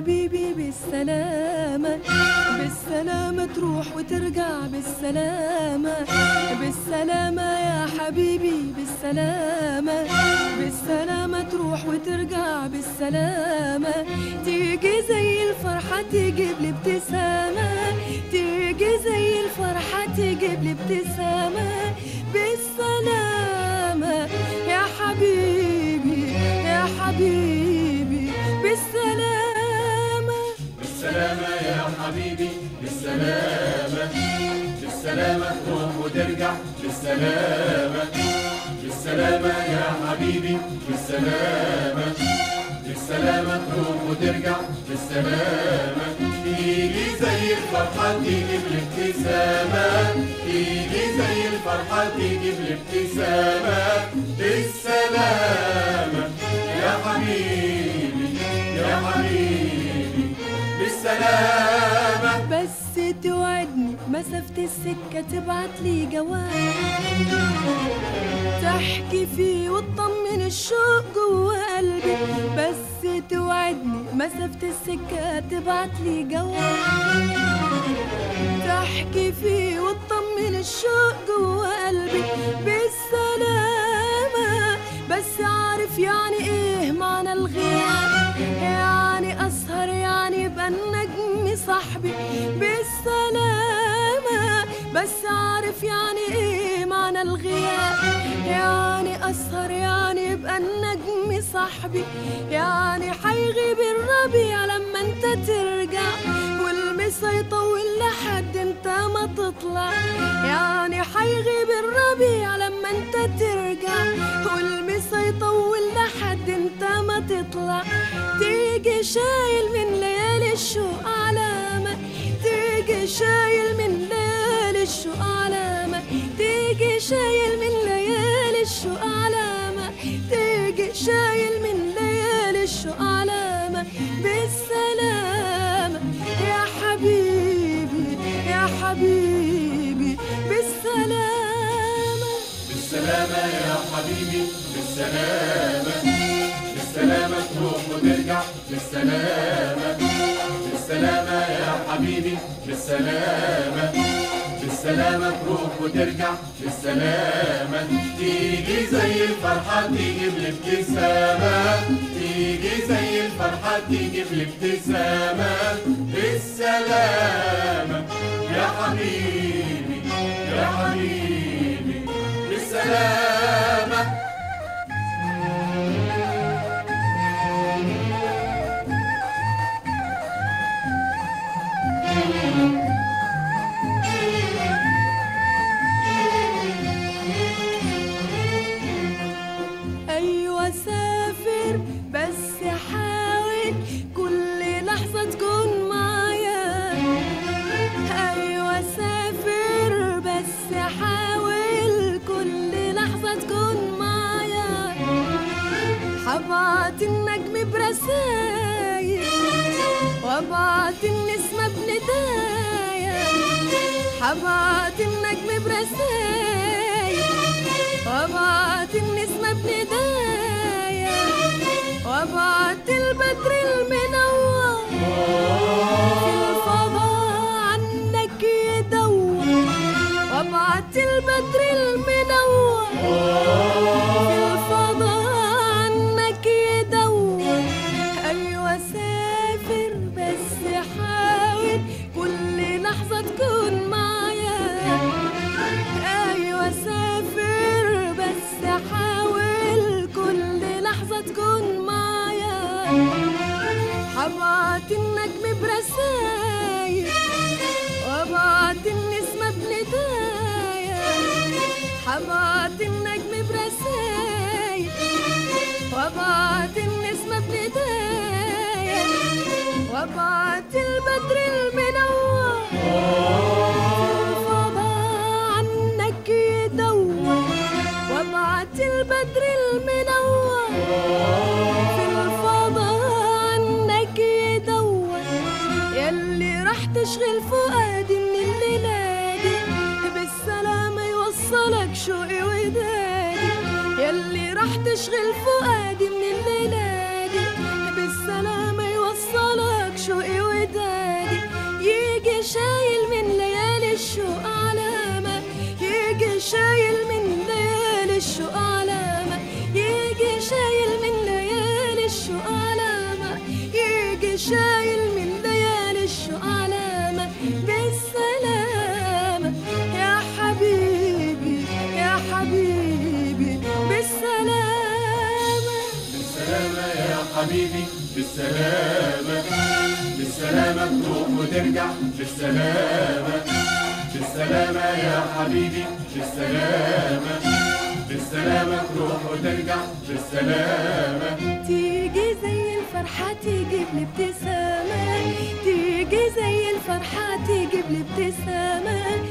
حبيبي بالسلامة بالسلامة تروح وترجع بالسلامة بالسلامة يا حبيبي بالسلامة بالسلامة تروح وترجع بالسلامة تيجي زي الفرحة تجيب لي ابتسامة تيجي زي الفرحة تجيب لي ابتسامة بالسلامة يا حبيبي يا حبيبي بالسلامة بالسلامة يا حبيبي بالسلامة بالسلامة تروح وترجع بالسلامة بالسلامة يا حبيبي بالسلامة بالسلامة تروح وترجع بالسلامة تيجي زي الفرحة تجيب الابتسامة تيجي زي الفرحة تجيب الابتسامة بالسلامة يا حبيبي يا حبيبي بالسلامة بس توعدني مسافة السكة تبعت لي جواب تحكي فيه وتطمن الشوق جوا قلبي بس توعدني مسافة السكة تبعت لي جواب تحكي فيه وتطمن الشوق جوا قلبي بالسلامة بس عارف يعني ايه معنى الغياب يعني اسهر يعني يبقى النجم صاحبي بالسلامة بس عارف يعني ايه معنى الغياب يعني اسهر يعني يبقى النجم صاحبي يعني حيغيب الربيع لما انت ترجع والمسا يطول لحد انت ما تطلع يعني حيغيب الربيع لما انت ترجع والمسا يطول لحد انت ما تطلع تيجي شايل من ليالي الشوق علامة تيجي شايل من ليالي الشوق علامة تيجي شايل من ليالي الشوق علامة تيجي شايل من ليالي الشوق علامة بالسلامة يا حبيبي يا حبيبي بالسلامة بالسلامة يا حبيبي بالسلامة بالسلامة تروح وترجع بالسلامة بالسلامة يا حبيبي بالسلامة بالسلامة تروح وترجع بالسلامة تيجي زي الفرحة تجيب الابتسامة تيجي زي الفرحة تجيب الابتسامة بالسلامة يا حبيبي يا حبيبي بالسلامة أيوة سافر بس حاول كل لحظة تكون معايا أيوة سافر بس حاول كل لحظة تكون معايا حبعت النجم برسايل وابعت النسمة بندايا حبعت النجم برسايل وابعت النسمة بندايا وابعت البدر المنور في الفضاء عنك يدور وابعت البدر المنور في الفضاء عنك يدور ايوه سافر بس حاول كل لحظة تكون معايا ايوه سافر بس حاول كل لحظة تكون معايا حبعت النجم برسايل وابعت النسمة بندايا حبعت النجم برسايل وابعت النسمة بندايا وابعت البدر المنور في الفضاء عنك يدور وابعت البدر المنور في الفضاء عنك يدور يلي راح تشغل فؤادي من الليلة دي بالسلامة يوصلك شوقي ودادي يلي راح تشغل فؤادي من الليلة دي بالسلامة يوصلك حبيبي بالسلامة بالسلامة تروح وترجع بالسلامة بالسلامة يا حبيبي بالسلامة بالسلامة تروح وترجع بالسلامة تيجي زي الفرحة تجيب لي ابتسامة تيجي زي الفرحة تجيب لي ابتسامة